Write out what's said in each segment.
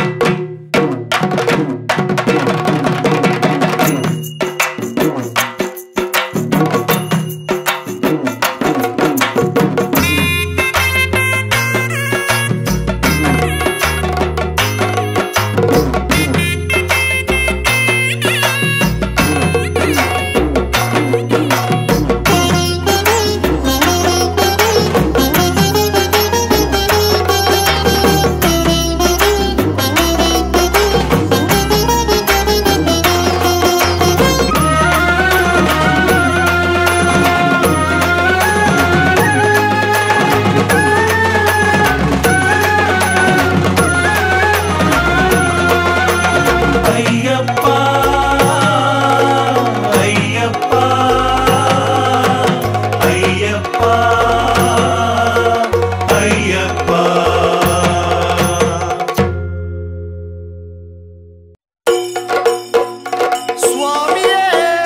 ஐயப்பா ஐயப்பா ஐயப்பா ஐயப்பா சுவாமியே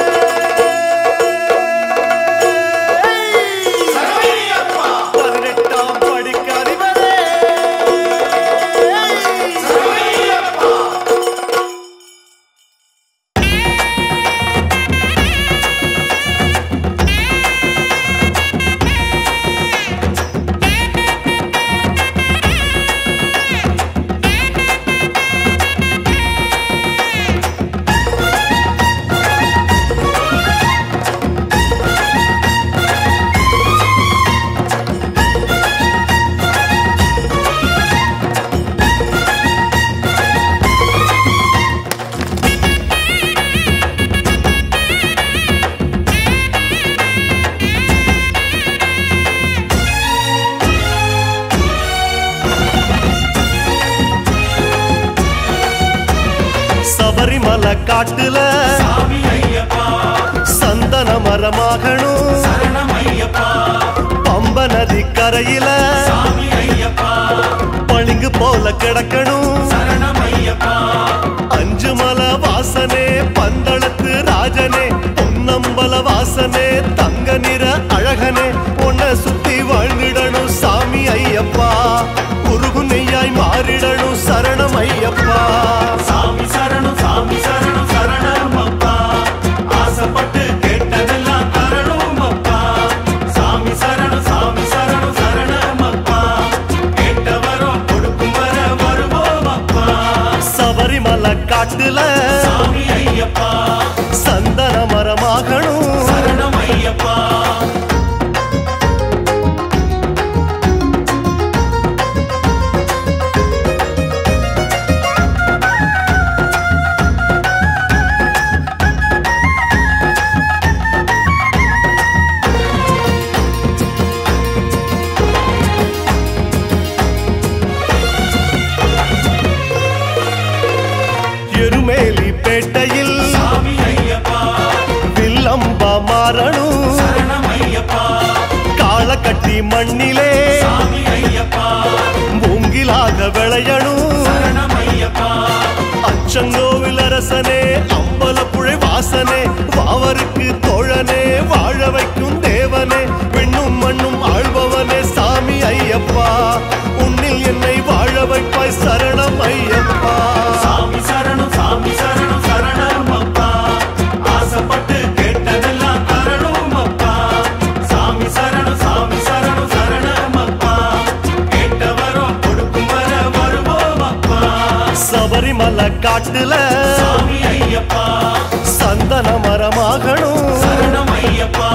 பதினெட்டாம் படிக்கு அறிவரே சபரிமலை காட்டுல சாமி ஐயப்பா சந்தன மரமாகணும் சரணம் ஐயப்பா பம்ப நதி கரையில சாமி ஐயப்பா பளிங்கு போல கிடக்கணும் சரணம் ஐயப்பா அஞ்சு மல வாசனே பந்தளத்து ராஜனே பொன்னம்பல வாசனே தங்க நிற அழகனே உன்னை சுத்தி வாழ்ந்திடணும் சாமி ஐயப்பா உருகு நெய்யாய் மாறிடணும் சரணம் ஐயப்பா சாமி சரணம் சாமி சரணம் சரணம் அப்பா ஆசைப்பட்டு கேட்டதெல்லாம் தரணும் அப்பா சாமி சரணம் சாமி சரணம் சரணம் அப்பா கேட்டவரும் கொடுக்கும் வர வருவோம் அப்பா சபரிமலை காட்டுல சாமி ஐயப்பா சந்தன மரமாகணும் சரணம் ஐயப்பா எருமேலி பேட்டையில் சாமி ஐயப்பா வில்லம்பா மாறணும் சரணம் ஐயப்பா காள கட்டி மண்ணிலே சாமி ஐயப்பா மூங்கிலாக விளையணும் சரணம் ஐயப்பா அச்சங்கோவில் அரசனே அம்பலப்புழை வாசனே வாவருக்கு தோழனே வாழ வைக்கும் தேவனே பெண்ணும் மண்ணும் ஆள்பவனே சாமி ஐயப்பா உன்னில் என்னை வாழ வைப்பாய் சரணம் ஐயப்பா சாமி சரணம் சாமி சரணம் சரணம் அப்பா ஆசைப்பட்டு கேட்டதெல்லாம் தரணும் அப்பா சாமி சரணம் சாமி சரணம் சரணம் அப்பா கேட்டவரும் கொடுக்கும் வர வருவோம் அப்பா சபரிமலை காட்டுல சாமி ஐயப்பா சந்தன மரமாகணும் சரணம் ஐயப்பா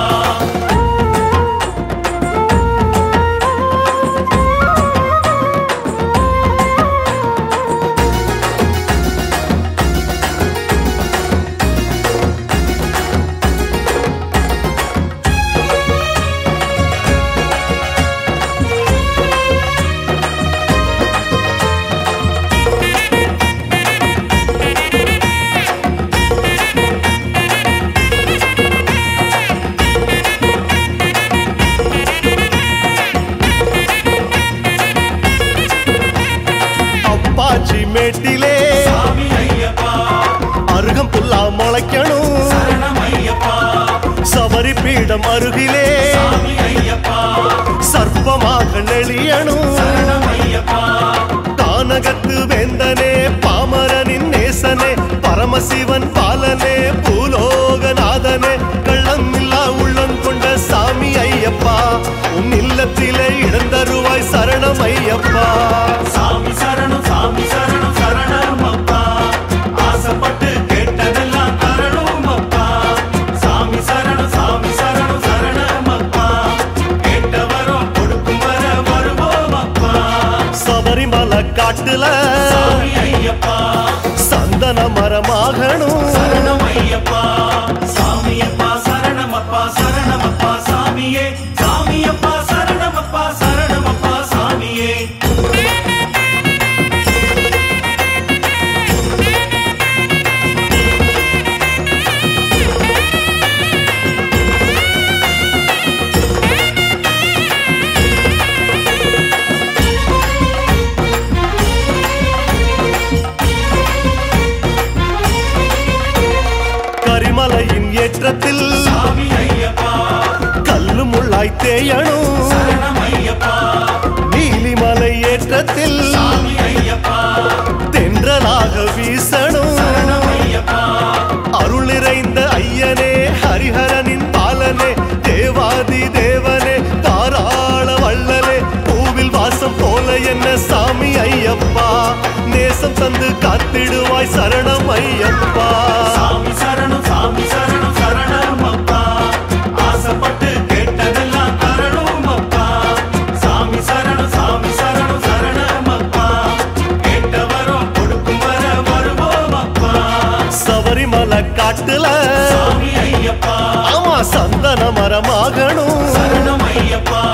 அப்பாச்சி மேட்டிலே சாமி ஐயப்பா அருகம் புல்லா முளைக்கணும் சரணம் ஐயப்பா சபரி பீடம் அருகிலே சாமி ஐயப்பா சர்ப்பமாக நெளியணும் சரணம் ஐயப்பா கானகத்து வேந்தனே பரமசிவன் பாலனே பூலோகநாதனே கள்ளம் இல்லா உள்ளம் கொண்ட சாமி ஐயப்பா உன் இல்லத்திலே இடந்தருவாய் சரணம் ஐயப்பா சாமி சரணம் சாமி சரணம் சரணம் அப்பா ஆசைப்பட்டு கேட்டதெல்லாம் தரணும் அப்பா சாமி சரணம் சாமி சரணம் சரணம் அப்பா கேட்ட வரம் கொடுக்கும் வர வருவோம் அப்பா சபரிமலை காட்டுல சாமி ஐயப்பா சந்தன மரமாகணும் சரணம் ஐயப்பா சாமியப்பா சரணமப்பா சரணமப்பா சாமியே சாமியப்பா சரணமப்பா சரணமப்பா சாமியே கரிமலையின் ஏற்றத்தில் சாமி ஐயப்பா கல்லு முள்ளாய் தேயணும் சரணம் ஐயப்பா நீலிமலை ஏற்றத்தில் சாமி ஐயப்பா தென்றலாக வீசணும் சரணம் ஐயப்பா அருள் நிறைந்த ஐயனே ஹரிஹரனின் பாலனே தேவாதி தேவனே தாராள வள்ளலே பூவில் வாசம் போல என்ன சாமி ஐயப்பா நேசம் தந்து காத்திடுவாய் சரணம் ஐயப்பா சாமி சரணம் சாமி சரணம் சரணம் அப்பா ஆசைப்பட்டு கேட்டதெல்லாம் தரணும் அப்பா சாமி சரணம் சாமி சரணம் சரணம் அப்பா கேட்ட வரம் கொடுக்கும் வர வருவோம் அப்பா சபரிமலை காட்டுல சாமி ஐயப்பா ஆமா சந்தன மரமாகணும் சரணம் ஐயப்பா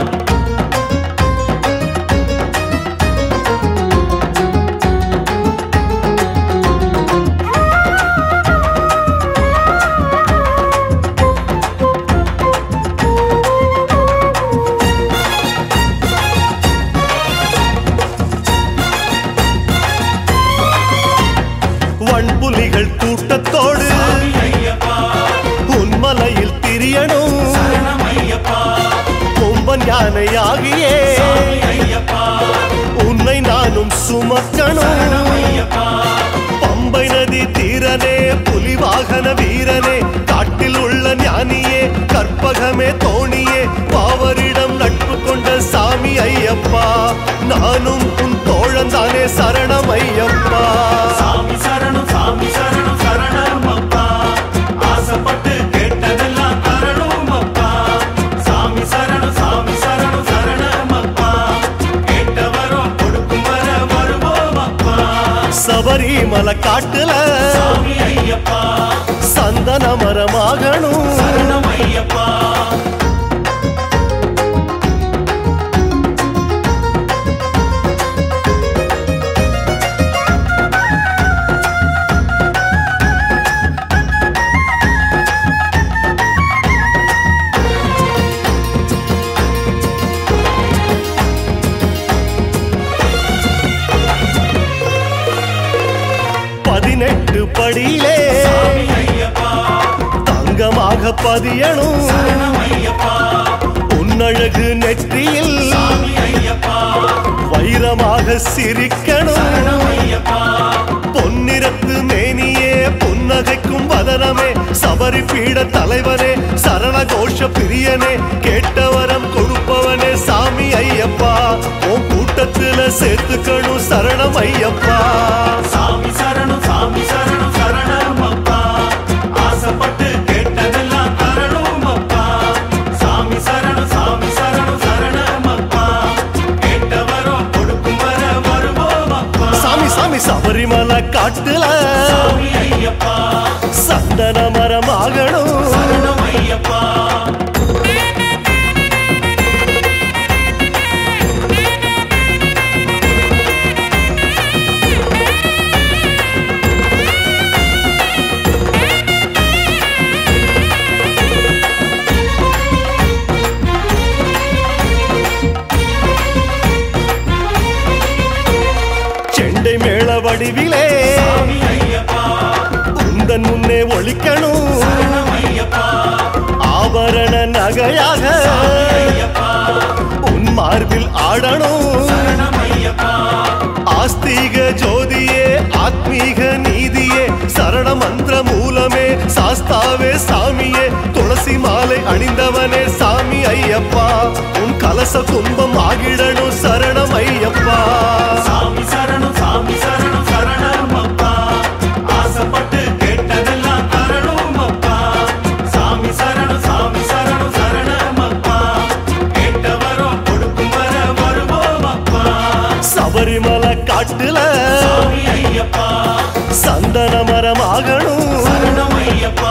வன்புலிகள் கூட்டத்தோடு சாமி ஐயப்பா உன்மலையில் திரியணும் சரணம் ஐயப்பா கொம்பன் யானையாகியே சாமி ஐயப்பா உன்னை நானும் சுமக்கணும் சரணம் ஐயப்பா பம்பை நதி தீரனே புலிவாகன வீரனே காட்டில் உள்ள ஞானியே கற்பகமே தோணியே பாவரிடம் நட்பு கொண்ட சாமி ஐயப்பா நானும் உன் தோழந்தானே சரணம் ஐயப்பா சாமி சரணம் சாமி சரணம் சரணம் அப்பா ஆசைப்பட்டு கேட்டதெல்லாம் தரணும் அப்பா சாமி சரணம் சாமி சரணம் சரணம் அப்பா கேட்ட வரம் கொடுக்கும் வர வருவோம் அப்பா சபரிமலை காட்டுல சாமி ஐயப்பா சந்தன மரமாகணும் சரணம் ஐயப்பா பதினெட்டு படியிலே சாமி ஐயப்பா தங்கமாக பதியணும் சரணம் ஐயப்பா உன்னழகு நெற்றியில் சாமி ஐயப்பா வைரமாக சிரிக்கணும் சரணம் ஐயப்பா பொன்னிறத்து மேனியே புன்னகைக்கும் வதனமே சபரி பீட தலைவனே சரண கோஷ பிரியனே கேட்டவரம் கொடுப்பவனே சாமி ஐயப்பா உன் கூட்டத்துல சேர்த்துக்கணும் சரணம் ஐயப்பா சாமி சரணம் சாமி சரணம் சரணம் அப்பா ஆசைப்பட்டு கேட்டதெல்லாம் தரணும் அப்பா சாமி சரணம் சாமி சரணம் சரணம் அப்பா கேட்ட வரம் கொடுக்கும் வர வருவோம் அப்பா சாமி சாமி சபரிமலை காட்டுல சாமி ஐயப்பா சந்தன மரமாகணும் சரணம் ஐயப்பா செண்டை மேள வடிவிலே சாமி ஐயப்பா உந்தன் முன்னே ஒழிக்கணும் சரணம் ஐயப்பா ஆபரண நகையாக சாமி ஐயப்பா உன் மார்பில் ஆடணும் சரணம் ஐயப்பா ஆஸ்தீக ஜோதியே ஆத்மீக நீதியே சரண சரண மந்திர மூலமே சாஸ்தாவே சாமியே துளசி மாலை அணிந்தவனே சாமி ஐயப்பா உன் கலச கும்பம் ஆகிடணும் சரணம் ஐயப்பா சாமி சரணம் சாமி சரணம் சரணம் அப்பா ஆசைப்பட்டு கேட்டதெல்லாம் தரணும் அப்பா சாமி சரணம் சாமி சரணம் சரணம் அப்பா கேட்ட வரம் கொடுக்கும் வர வருவோம் அப்பா சபரிமலை காட்டுல சாமி ஐயப்பா சந்தன மரம் ஆகணும் சரணம் ஐயப்பா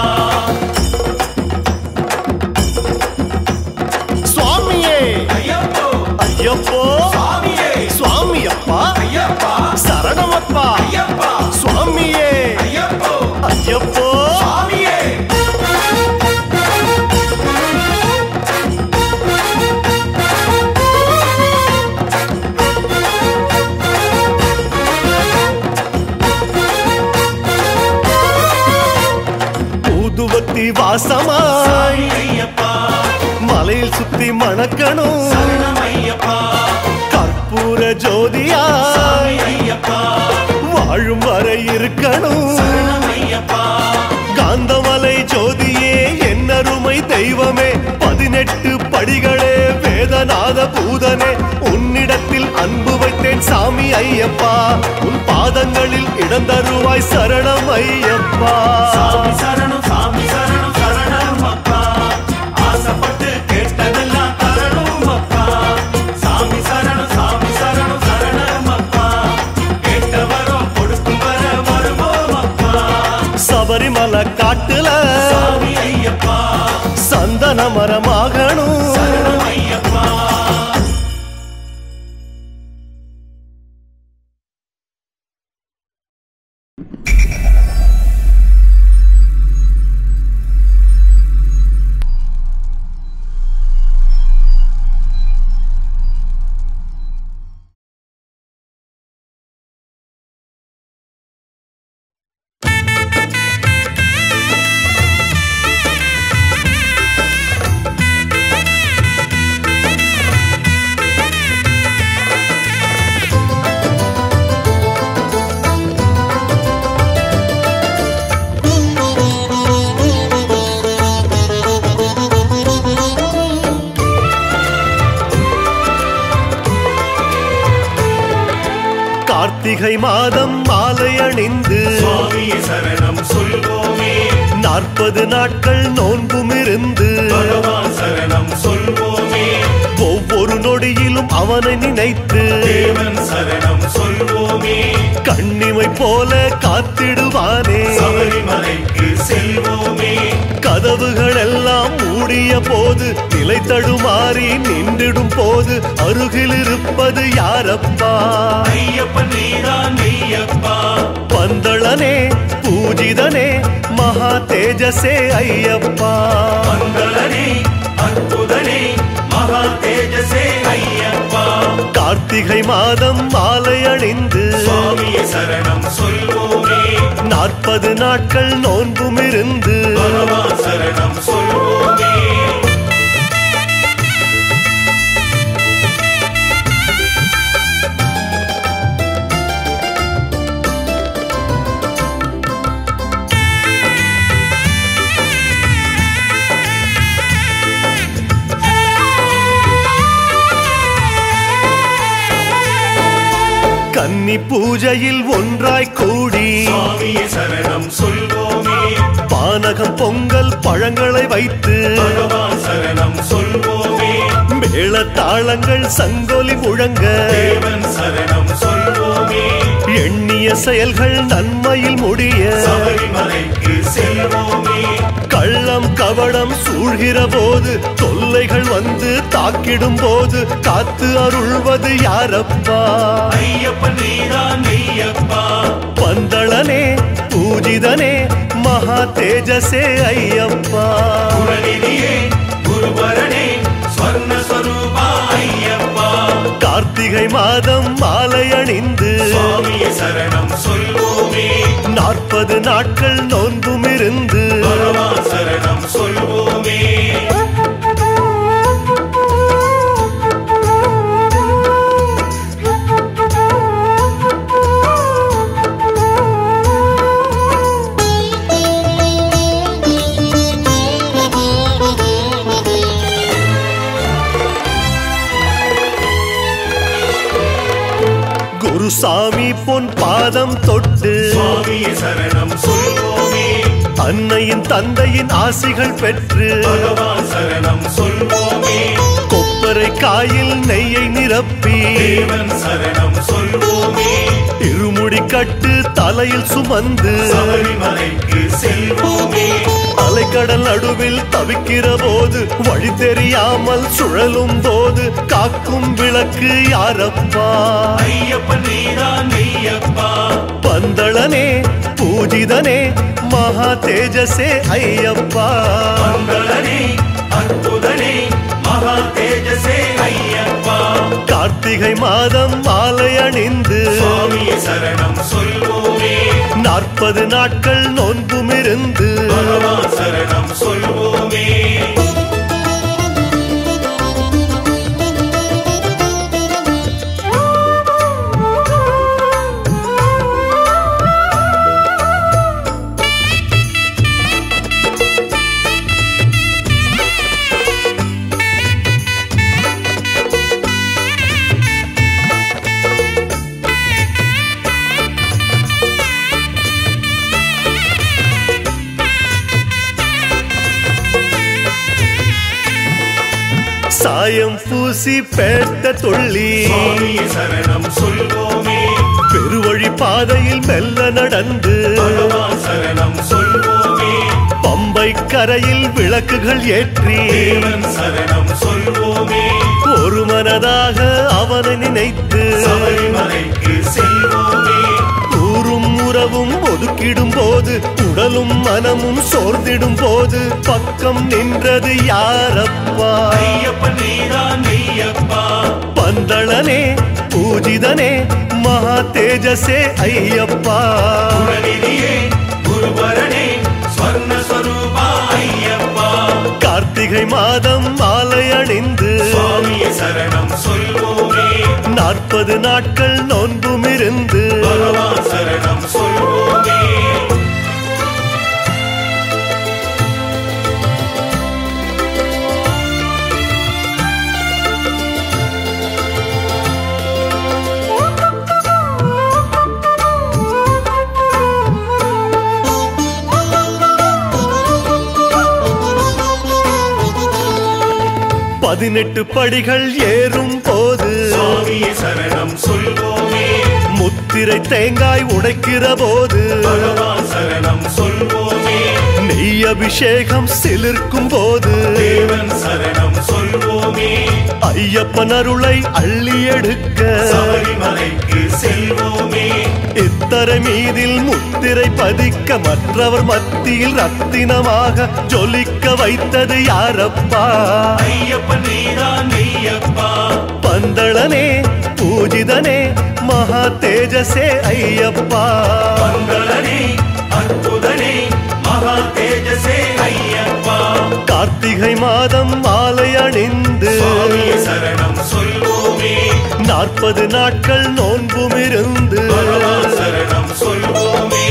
சுவாமியே ஐயப்போ ஐயப்போ சாமியே சுவாமி அப்பா ஐயப்பா சரணமப்பா ஐயப்பா சுவாமியே ஐயப்போ ஐயப்போ சாமியே ஊதுவத்தி வாசமாய் சாமி ஐயப்பா மலையில் சுத்தி மணக்கணும் சரணம் ஐயப்பா கற்பூர ஜோதியாய் சாமி ஐயப்பா வாழும் வரை இருக்கணும் சரணம் ஐயப்பா காந்தமலை ஜோதியே என்னருமை தெய்வமே பதினெட்டு படிகளே வேதநாத பூதனே உன்னிடத்தில் அன்பு வைத்தேன் சாமி ஐயப்பா உன் பாதங்களில் இடந்தருவாய் சரணம் ஐயப்பா சாமி சரணம் சாமி சரணம் சரணம் அப்பா ஆசைப்பட்டு கேட்டதெல்லாம் தரணும் அப்பா சாமி சரணம் சாமி சரணம் சரணம் அப்பா கேட்ட வரம் கொடுக்கும் வர வருவோம் அப்பா சபரிமலை காட்டுல சாமி ஐயப்பா சந்தன மரமாகணும் சரணம் ஐயப்பா கார்த்திகை மாதம் மாலை அணிந்து சுவாமியே சரணம் சொல்வோமே நாற்பது நாட்கள் நோன்பும் இருந்து பகவான் சரணம் சொல்வோமே ஒவ்வொரு நொடியிலும் அவனை நினைத்து தேவன் சரணம் சொல்வோமே கண்ணிமை போல காத்திடுவானே சபரிமலைக்கு செல்வோமே கதவுகள் எல்லாம் மூடிய போது நிலை தடுமாறி நின்றிடும் போது அருகில் இருப்பது யாரப்பா ஐயப்பன் நீதான் ஐயப்பா பந்தளனே பூஜிதனே மகா தேஜசே ஐயப்பா மங்களனே அற்புதனே மகா தேஜசே ஐயப்பா கார்த்திகை மாதம் மாலை அணிந்து சுவாமியே சரணம் சொல்வோமே நாற்பது நாட்கள் நோன்பும் இருந்து பகவான் சரணம் சொல்வோமே கன்னி பூஜையில் ஒன்றாய் கூடி சுவாமியே சரணம் சொல்வோமே பானகம் பொங்கல் பழங்களை வைத்து பகவான் சரணம் சொல்வோமே மேளத்தாளங்கள் சங்கொலி முழங்க தேவன் சரணம் சொல்வோமே எண்ணிய செயல்கள் நன்மையில் முடிய சபரிமலைக்கு செல்வோமே கள்ளம் கவடம் சூழ்கிற போது தொல்லைகள் வந்து தாக்கிடும் போது காத்து அருள்வது யாரப்பா ஐயப்பன் நீதான் ஐயப்பா பந்தளனே பூஜிதனே மகா தேஜசே ஐயப்பா குணநிதியே குருபரனே ஸ்வர்ண ஸ்வரூபா ஐயப்பா கார்த்திகை மாதம் மாலை அணிந்து சுவாமியே சரணம் சொல்வோமே நாற்பது நாட்கள் நோன்பும் இருந்து பகவான் சரணம் சொல்வோமே பொன் பாதம் தொட்டு சுவாமியே சரணம் சொல்வோமே அன்னையின் தந்தையின் ஆசிகள் பெற்று பகவான் சரணம் சொல்வோமே கொப்பரை காயில் நெய்யை நிரப்பி தேவன் சரணம் சொல்வோமே இருமுடி கட்டு தலையில் சுமந்து சபரிமலைக்கு செல்வோமே அலைக்கடல் நடுவில் தவிக்கிற போது வழி தெரியாமல் சுழலும் போது காக்கும் விளக்கு யாரப்பா ஐயப்பன் நீதான் மெய்யப்பா பந்தளனே பூஜிதனே மகா தேஜசே ஐயப்பா மங்களனே அற்புதனே மகா தேஜசே ஐயப்பா கார்த்திகை மாதம் மாலை அணிந்து சுவாமியே சரணம் சொல்வோமே நாற்பது நாட்கள் நோன்புமிருந்து பகவான் சரணம் சொல்வோமே சாயம் பூசி பேட்ட துள்ளி சுவாமியே சரணம் சொல்வோமே பெருவழி பாதையில் மெல்ல நடந்து பகவான் சரணம் சொல்வோமே பம்பை கரையில் விளக்குகள் ஏற்றி தேவன் சரணம் சொல்வோமே ஒரு மனதாக அவனை நினைத்து சபரிமலைக்கு செல்வோமே ஊரும் உறவும் ஒதுக்கிடும் போது உடலும் மனமும் சோர்ந்திடும் போது பக்கம் நின்றது யாரப்பா ஐயப்பன் நீதான் மெய்யப்பா பந்தளனே பூஜிதனே மகா தேஜசே ஐயப்பா குணநிதியே குருபரனே ஸ்வர்ண ஸ்வரூபா ஐயப்பா கார்த்திகை மாதம் மாலை அணிந்து சுவாமியே சரணம் சொல்வோமே நாற்பது நாட்கள் நோன்புமிருந்து பகவான் சரணம் சொல்வோமே பதினெட்டு படிகள் ஏறும் போது சுவாமியே சரணம் சொல்வோமே முத்திரை தேங்காய் உடைக்கிற போது பகவான் சரணம் சொல்வோமே நெய் அபிஷேகம் சிலிர்க்கும் போது தேவன் சரணம் சொல்வோமே ஐயப்பன் அருளை அள்ளி எடுக்க சபரிமலைக்கு செல்வோமே இத்தரை மீதில் முத்திரை பதிக்க மற்றவர் மத்தியில் ரத்தினமாக ஜொலிக்க வைத்தது யாரப்பா ஐயப்பன் நீதான் மெய்யப்பா பந்தளனே பூஜிதனே மகா தேஜசே ஐயப்பா மங்களனே அற்புதனே மகா தேஜசே ஐயப்பா கார்த்திகை மாதம் மாலை அணிந்து சுவாமியே சரணம் சொல்வோமே நாற்பது நாட்கள் நோன்புமிருந்து பகவான் சரணம் சொல்வோமே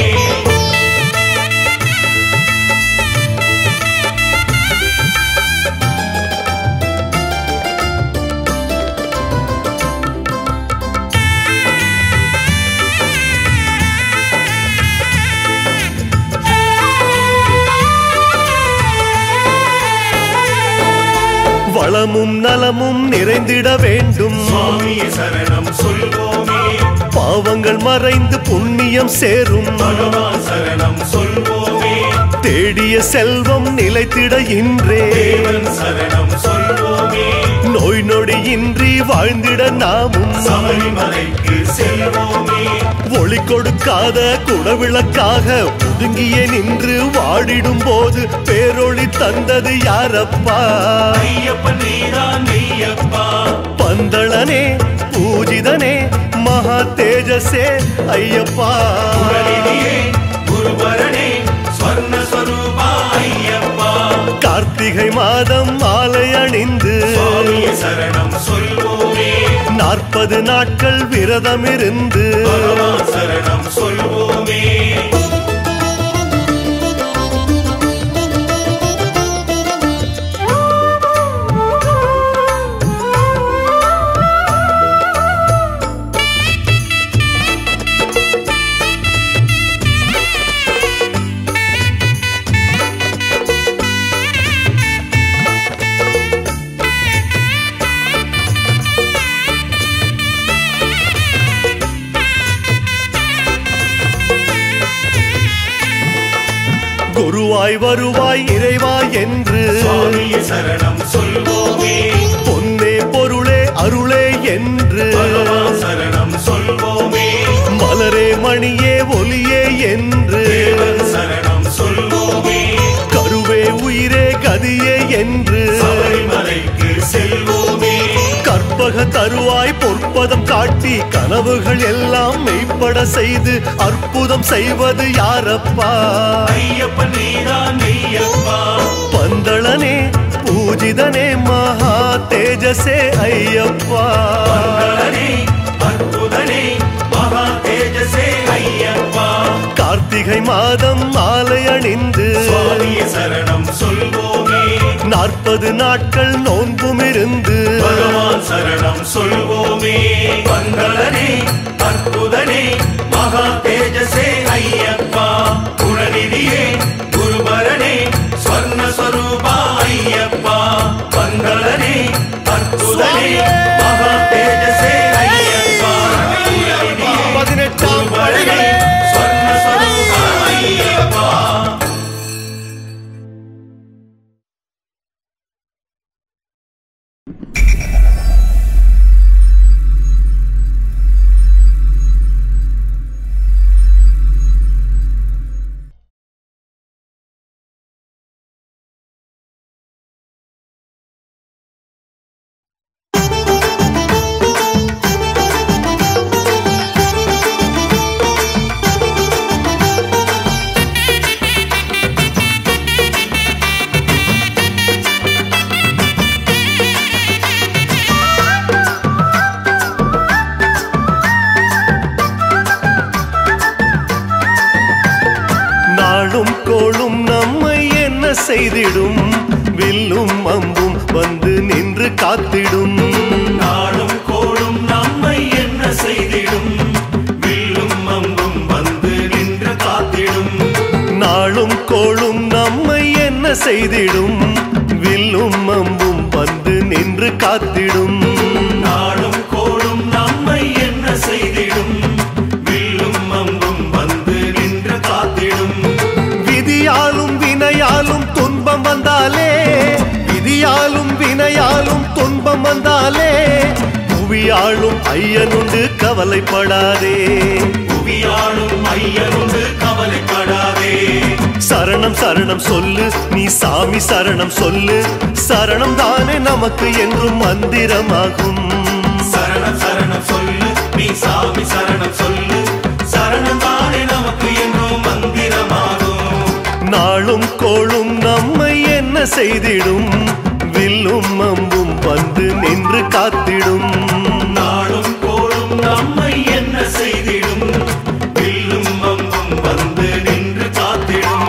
வளமும் நலமும் நிறைந்திட வேண்டும் சுவாமியே சரணம் சொல்வோமே பாவங்கள் மறைந்து புண்ணியம் சேரும் பகவான் சரணம் சொல்வோமே தேடிய செல்வம் நிலைத்திட இன்றே தேவன் சரணம் சொல்வோமே நோய் நொடியின்றி வாழ்ந்திட நாமும் சபரிமலைக்கு செல்வோமே ஒளி கொடுக்காத குடவிளக்காக ஒதுங்கியே நின்று வாடிடும் போது பேரொளி தந்தது யாரப்பா ஐயப்பன் நீதான் மெய்யப்பா பந்தளனே பூஜிதனே மகா தேஜசே ஐயப்பா குணநிதியே குருபரனே ஸ்வர்ண ஸ்வரூபா ஐயப்பா கார்த்திகை மாதம் மாலை அணிந்து சுவாமியே சரணம் சொல்வோமே நாற்பது நாட்கள் விரதமிருந்து பகவான் சரணம் சொல்வோமே குருவாய் வருவாய் இறைவாய் என்று சுவாமியே சரணம் சொல்வோமே பொன்னே பொருளே அருளே என்று பகவான் சரணம் சொல்வோமே மலரே மணியே ஒலியே என்று தேவன் சரணம் சொல்வோமே கருவே உயிரே கதியே என்று சபரிமலைக்கு செல்வோமே கற்பக தருவாய் பொற்பதம் காட்டி கனவுகள் எல்லாம் மெய்ப்பட செய்து அற்புதம் செய்வது யாரப்பா ஐயப்பன் நீதான் மெய்யப்பா பந்தளனே பூஜிதனே மகா தேஜசே ஐயப்பா மங்களனே அற்புதனே மகா தேஜசே ஐயப்பா கார்த்திகை மாதம் மாலை அணிந்து சுவாமியே சரணம் சொல்வோமே நாற்பது நாட்கள் நோன்பும் இருந்து பகவான் சரணம் சொல்வோமே மங்களனே அற்புதனே மகா தேஜசே ஐயப்பா குணநிதியே குருபரனே ஸ்வர்ண ஸ்வரூபா ஐயப்பா மங்களனே அற்புதனே மகா தேஜசே ஐயப்பா குணநிதியே பதினெட்டாம் குருபரனே படிகளே ஸ்வர்ண ஸ்வரூபா ஐயப்பா நாளும் கோளும் நம்மை என்ன செய்திடும் வில்லும் அம்பும் வந்து நின்று காத்திடும் நாளும் கோளும் நம்மை என்ன செய்திடும் வில்லும் அம்பும் வந்து நின்று காத்திடும் நாளும் கோளும் நம்மை என்ன செய்திடும் வில்லும் அம்பும் வந்து நின்று காத்திடும் நாளும் கோளும் நம்மை என்ன செய்திடும் வில்லும் அம்பும் வந்து நின்று காத்திடும் விதியாலும் வினையாலும் துன்பம் வந்தாலே விதியாலும் வினையாலும் துன்பம் வந்தாலே புவியாளும் ஐயனுண்டு கவலைப்படாதே புவியாளும் ஐயனுண்டு கவலைப்படாதே சரணம் சரணம் சொல்லு நீ சாமி சரணம் சொல்லு சரணம் தானே நமக்கு என்றும் மந்திரமாகும் சரணம் சரணம் சொல்லு நீ சாமி சரணம் சொல்லு சரணம் தானே நமக்கு என்றும் மந்திரமாகும் நாளும் கோளும் நம்மை என்ன செய்திடும் வில்லும் அம்பும் வந்து நின்று காத்திடும் நாளும் கோளும் நம்மை என்ன செய்திடும் வில்லும் அம்பும் வந்து நின்று காத்திடும்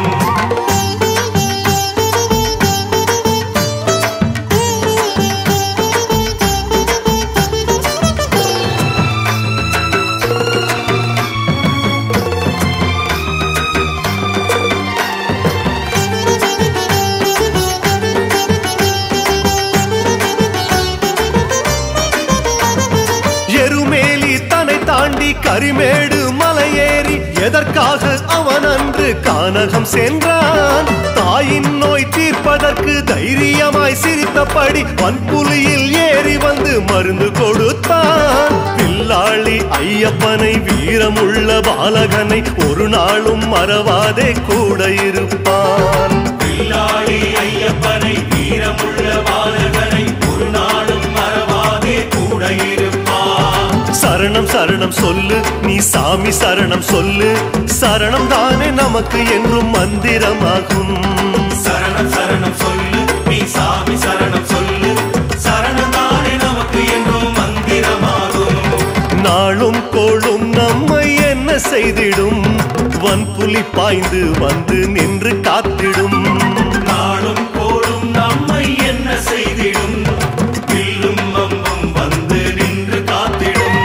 எருமேலி தன்னை தாண்டி கரிமேடு மலையேறி எதற்காக அவன் அன்று கானகம் சென்றான் தாயின் நோய் தீர்ப்பதற்கு தைரியமாய் சிரித்தபடி வன்புலியில் ஏறி வந்து மருந்து கொடுத்தான் பில்லாளி ஐயப்பனை வீரமுள்ள பாலகனை ஒரு நாளும் மறவாதே கூட இருப்பான் பில்லாளி ஐயப்பனை வீரமுள்ள பாலகனை ஒரு நாளும் மறவாதே கூட இருப்பான் சரணம் சரணம் சொல்லு நீ சாமி சரணம் சொல்லு சரணம் தானே நமக்கு என்றும் மந்திரமாகும் சரணம் சரணம் சொல்லு நீ சாமி சரணம் சொல்லு சரணம் தானே நமக்கு என்றும் மந்திரமாகும் நாளும் கோளும் நம்மை என்ன செய்திடும் வன்புலி பாய்ந்து வந்து நின்று காத்திடும் நாளும் கோளும் நம்மை என்ன செய்திடும் வில்லும் அம்பும் வந்து நின்று காத்திடும்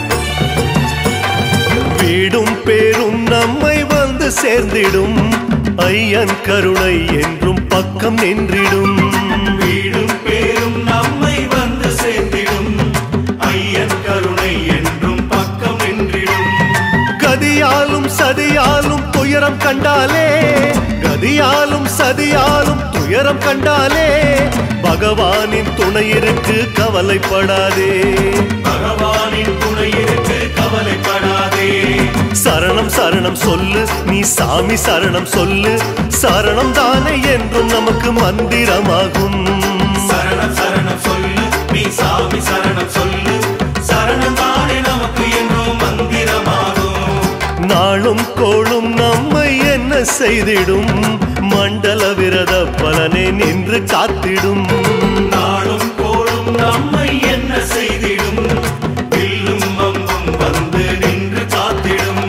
வீடும் பேரும் நம்மை வந்து சேர்ந்திடும் ஐயன் கருணை என்றும் பக்கம் நின்றிடும் வீடும் பேரும் நம்மை வந்து சேர்ந்திடும் ஐயன் கருணை என்றும் பக்கம் நின்றிடும் கதியாலும் சதியாலும் துயரம் கண்டாலே கதியாலும் சதியாலும் துயரம் கண்டாலே பகவானின் துணை இருக்கு கவலைப்படாதே பகவானின் துணை இருக்கு கவலைப்படாதே சரணம் சரணம் சொல்லு நீ சாமி சரணம் சொல்லு சரணம் தானே என்றும் நமக்கு மந்திரமாகும் சரணம் சரணம் சொல்லு நீ சாமி சரணம் சொல்லு சரணம் தானே நமக்கு என்றும் மந்திரமாகும் நாளும் கோளும் நம்மை என்ன செய்திடும் மண்டல விரத பலனே நின்று காத்திடும் நாளும் கோளும் நம்மை என்ன செய்திடும் வில்லும் அம்பும் வந்து நின்று காத்திடும்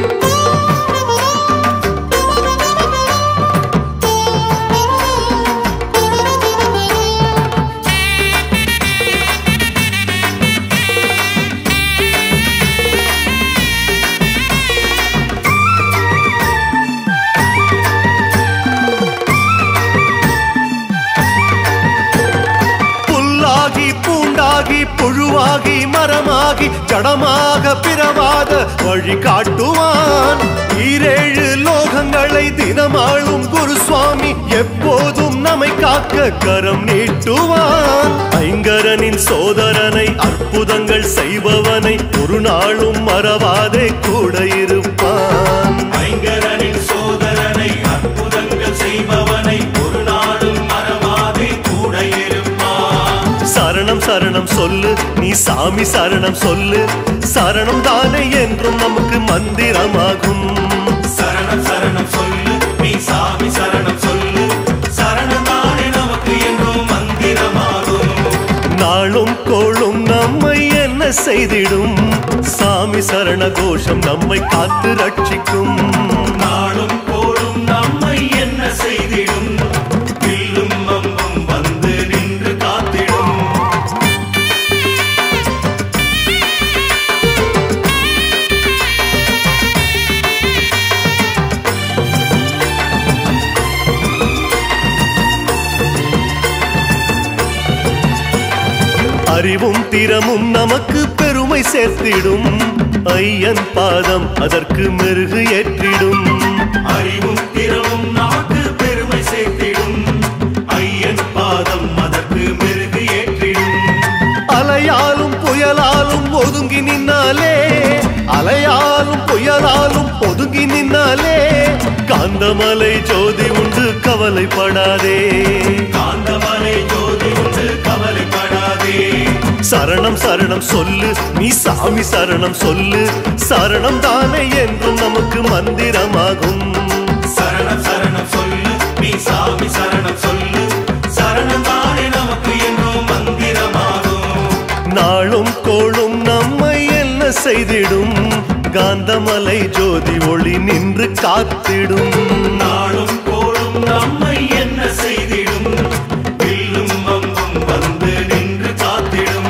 புல்லாகி பூண்டாகி புழுவாகி மரமாகி ஜடமாக பிறவாத வழி காட்டுவான் ஈரேழு லோகங்களை தினமாளும் குருசுவாமி எப்போதும் நம்மை காக்க கரம் நீட்டுவான் ஐங்கரனின் சோதரனை அற்புதங்கள் செய்பவனை ஒரு நாளும் மறவாதே கூட இருப்பான் ஐங்கரனின் சோதரனை அற்புதங்கள் செய்பவனை ஒரு நாளும் மறவாதே கூட இருப்பான் சரணம் சரணம் சொல்லு நீ சாமி சரணம் சொல்லு சரணம் தானே என்றும் நமக்கு மந்திரமாகும் சரணம் சரணம் சொல்லு நீ சாமி சரணம் சொல்லு சரணம் தானே நமக்கு என்றும் மந்திரமாகும் நாளும் கோளும் நம்மை என்ன செய்திடும் சாமி சரண கோஷம் நம்மை காத்து ரட்சிக்கும் நாளும் கோளும் நம்மை என்ன செய்திடும் வில்லும் அம்பும் வந்து நின்று காத்திடும் அறிவும் திறமும் நமக்கு பெருமை சேர்த்திடும் ஐயன் பாதம் அதற்கு மெருகு ஏற்றிடும் அறிவும் திறமும் நமக்கு பெருமை சேர்த்திடும் ஐயன் பாதம் அதற்கு மெருகு ஏற்றிடும் அலையாலும் புயலாலும் ஒதுங்கி நின்னாலே அலையாலும் புயலாலும் ஒதுங்கி நின்னாலே காந்தமலை ஜோதி உண்டு கவலைப்படாதே காந்தமலை ஜோதி உண்டு கவலைப்படாதே சரணம் சரணம் சொல்லு நீ சாமி சரணம் சொல்லு சரணம் தானே என்றும் நமக்கு மந்திரமாகும் சரணம் சரணம் சொல்லு நீ சாமி சரணம் சொல்லு சரணம் தானே நமக்கு என்றும் மந்திரமாகும் நாளும் கோளும் நம்மை என்ன செய்திடும் காந்தமலை ஜோதி ஒளி நின்று காத்திடும் நாளும் கோளும் நம்மை என்ன செய்திடும் வில்லும் அம்பும் வந்து நின்று காத்திடும்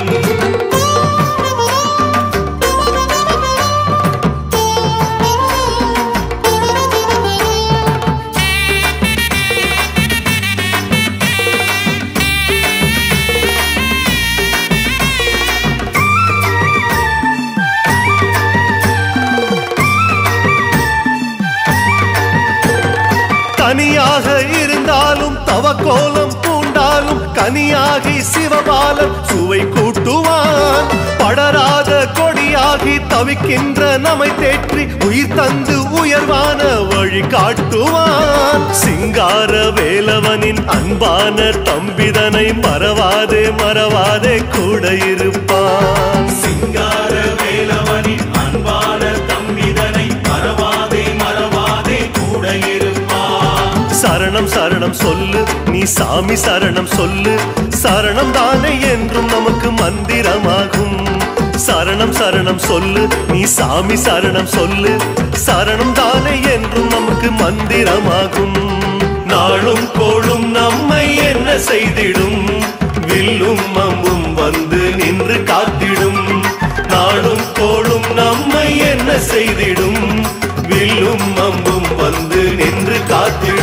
தனியாக இருந்தாலும் தவக்கோலம் பூண்டாலும் கனியாகி சிவபாலன் சுவை கூட்டுவான் படராத கொடியாகி தவிக்கின்ற நம்மை தேற்றி உயிர் தந்து உயர்வான வழி காட்டுவான் சிங்கார வேலவனின் அன்பான தம்பிதனை மறவாதே மறவாதே கூட இருப்பான் சிங்கார வேலவனின் அன்பான தம்பிதனை மறவாதே மறவாதே கூட இருப்பான் சரணம் சரணம் சொல்லு நீ சாமி சரணம் சொல்லு சரணம் தானே என்றும் நமக்கு மந்திரமாகும் சரணம் சரணம் சொல்லு நீ சாமி சரணம் சொல்லு சரணம் தானே என்றும் நமக்கு மந்திரமாகும் நாளும் கோளும் நம்மை என்ன செய்திடும் வில்லும் அம்பும் வந்து நின்று காத்திடும் நாளும் கோளும் நம்மை என்ன செய்திடும் வில்லும் அம்பும் வந்து நின்று காத்திடும்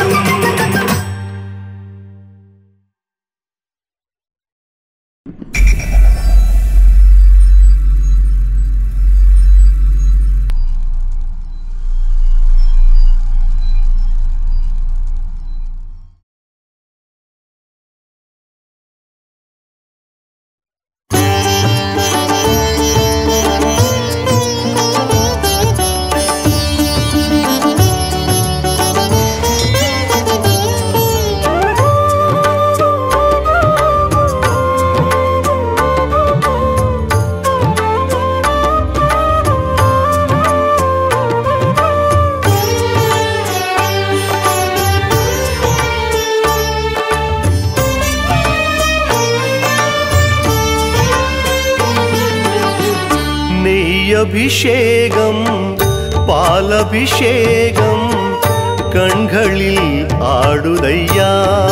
அபிஷேகம் பாலபிஷேகம் கண்களில் ஆடுதையா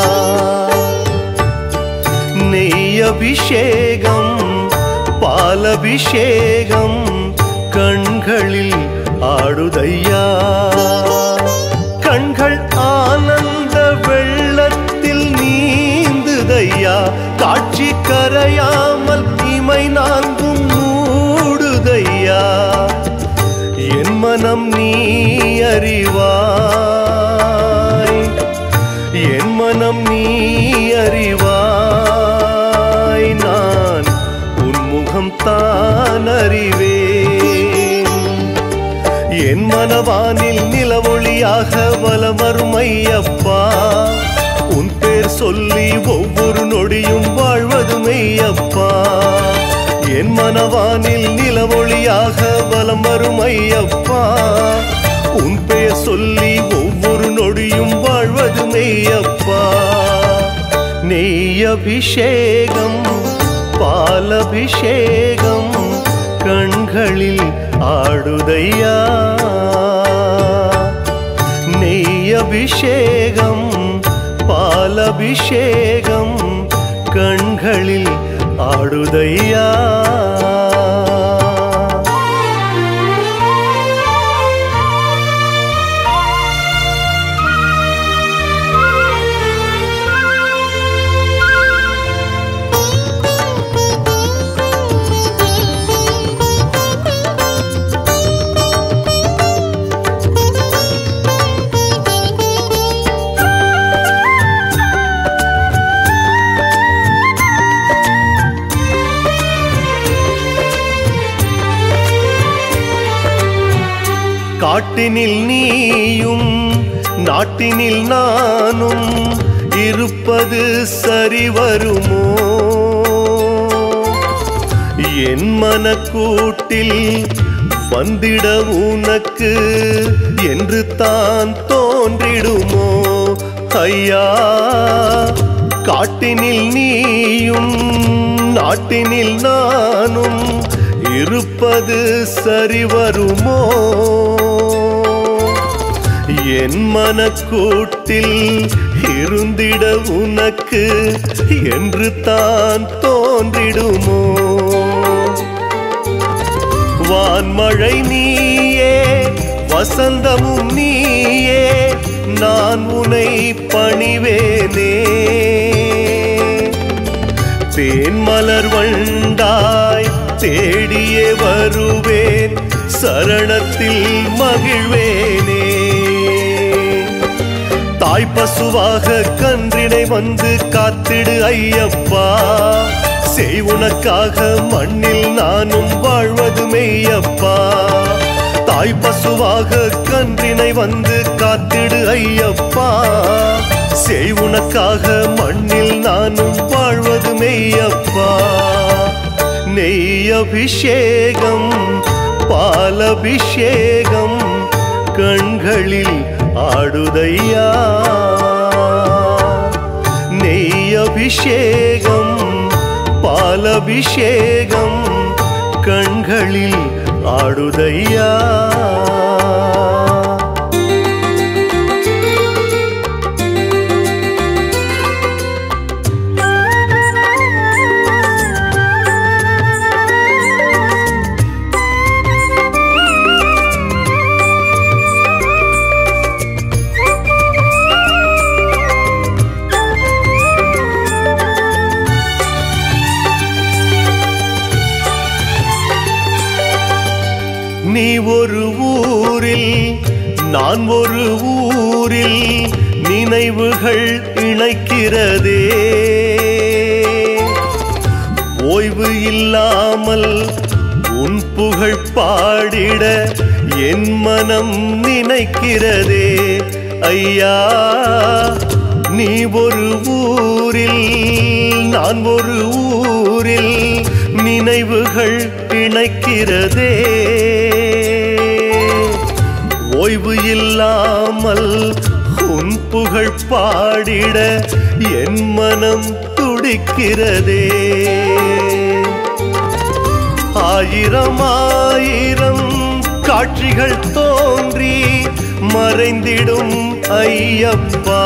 நெய் அபிஷேகம் பாலபிஷேகம் கண்களில் ஆடுதையா கண்கள் ஆனந்த வெள்ளத்தில் நீந்துதையா காட்சி கரையாமல் இமை நான்கும் மூடுதையா என் மனம் நீ அறிவாய் என் மனம் நீ அறிவாய் நான் உன் முகம் தான் அறிவேன் என் மனவானில் நிலவொளியாக வலம் வரும் ஐயப்பா உன் பேர் சொல்லி ஒவ்வொரு நொடியும் வாழ்வது மெய்யப்பா என் மனவானில் நிலவொளியாக வலம் வரும் ஐயப்பா உன் பெயர் சொல்லி ஒவ்வொரு நொடியும் வாழ்வது மெய்யப்பா நெய் அபிஷேகம் பாலபிஷேகம் கண்களில் ஆடுதையா நெய் அபிஷேகம் பாலபிஷேகம் கண்களில் ஆடுதையா காட்டினில் நீயும் நாட்டினில் நானும் இருப்பது சரி வருமோ என் மனக்கூட்டில் வந்திட உனக்கு என்று தான் தோன்றிடுமோ ஐயா காட்டினில் நீயும் நாட்டினில் நானும் இருப்பது சரி வருமோ என் மனக்கூட்டில் இருந்திட உனக்கு என்று தான் தோன்றிடுமோ வான்மழை நீயே வசந்தமும் நீயே நான் உனை பணிவேனே தேன்மலர் வண்டாய் தேடியே வருவேன் சரணத்தில் மகிழ்வேனே தாய் பசுவாக கன்றினை வந்து காத்திடு ஐயப்பா செய் உனக்காக மண்ணில் நானும் வாழ்வது மெய்யப்பா தாய் பசுவாக கன்றினை வந்து காத்திடு ஐயப்பா செய் உனக்காக மண்ணில் நானும் வாழ்வது மெய்யப்பா நெய் அபிஷேகம் பாலபிஷேகம் கண்களில் ஆடுதையா நெய் அபிஷேகம் பாலபிஷேகம் கண்களில் ஆடுதையா நீ ஒரு ஊரில் நான் ஒரு ஊரில் நினைவுகள் இணைக்கிறதே ஓய்வு இல்லாமல் உன் புகழ் பாடிட என் மனம் நினைக்கிறதே ஐயா நீ ஒரு ஊரில் நான் ஒரு ஊரில் நினைவுகள் இணைக்கிறதே ஓய்வு இல்லாமல் உன் புகழ் பாடிட என் மனம் துடிக்கிறதே ஆயிரம் ஆயிரம் காட்சிகள் தோன்றி மறைந்திடும் ஐயப்பா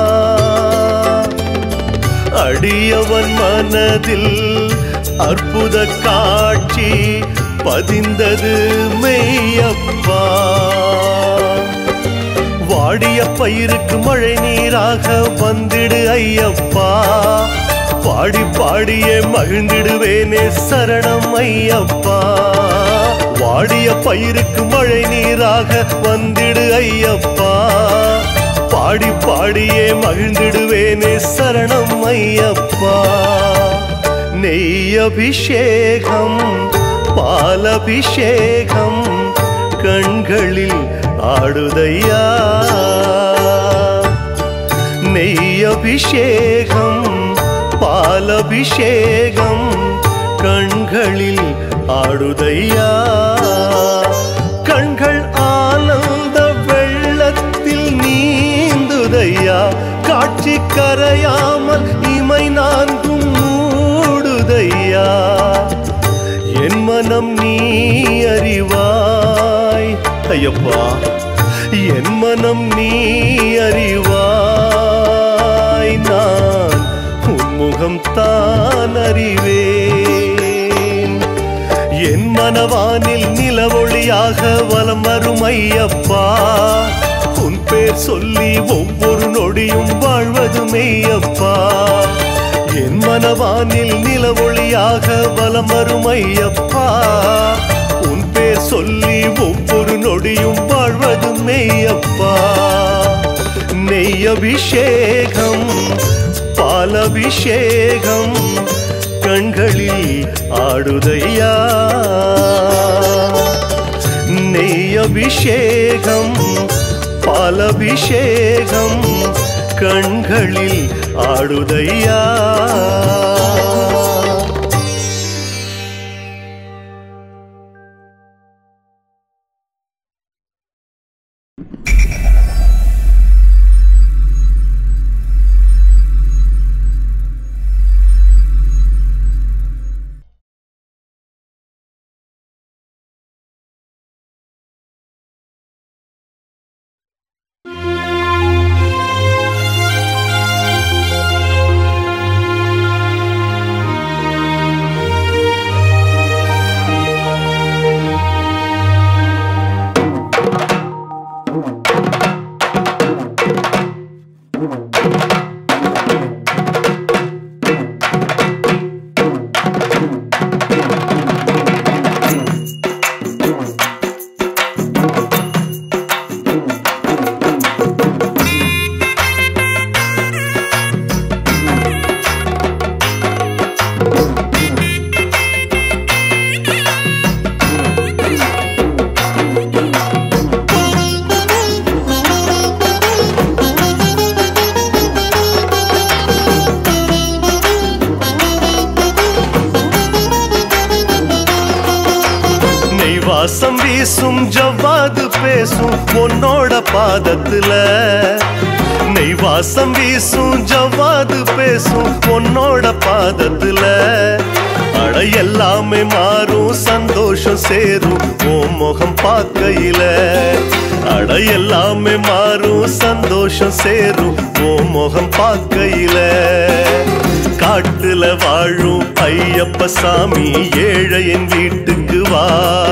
அடியவன் மனதில் அற்புத காட்சி பதிந்தது மெய்யப்பா வாடிய பயிருக்கு மழை நீராக வந்திடு ஐயப்பா பாடி பாடியே மகிழ்ந்திடுவேனே சரணம் ஐயப்பா வாடிய பயிருக்கு மழை நீராக வந்திடு ஐயப்பா பாடி பாடியே மகிழ்ந்திடுவேனே சரணம் ஐயப்பா நெய் அபிஷேகம் பாலபிஷேகம் கண்களில் ஆடுதையா நெய் அபிஷேகம் பாலபிஷேகம் கண்களில் ஆடுதையா கண்கள் ஆனந்த வெள்ளத்தில் நீந்துதையா காட்சி கரையாமல் இமை நான்கும் மூடுதையா என் மனம் நீ அறிவாய் ஐயப்பா என் மனம் நீ அறிவாய் நான் உன்முகம் தான் அறிவேன் என் மனவானில் நிலவொளியாக வலம் வரும் ஐயப்பா உன் பேர் சொல்லி ஒவ்வொரு நொடியும் வாழ்வது மெய்யப்பா என் மனவானில் நிலவொளியாக வலம் வரும் ஐயப்பா உன் பேர் சொல்லி ஒவ்வொரு நொடியும் வாழ்வது மெய்யப்பா நெய் அபிஷேகம் பாலபிஷேகம் கண்களில் ஆடுதையா நெய் அபிஷேகம் பாலபிஷேகம் கண்களில் ஆடுதையா நெய் வாசம் வீசும் ஜவ்வாது பேசும் பொன்னோட பாதத்துல நெய் வாசம் வீசும் ஜவ்வாது பேசும் பொன்னோட பாதத்துல அட எல்லாமே மாறும் சந்தோஷம் சேரும் ஓ முகம் பார்க்கையில அட எல்லாமே மாறும் சந்தோஷம் சேரும் ஓ முகம் பார்க்கையில காட்டுல வாழும் ஐயப்ப சாமி ஏழையின் வீட்டுக்கு வா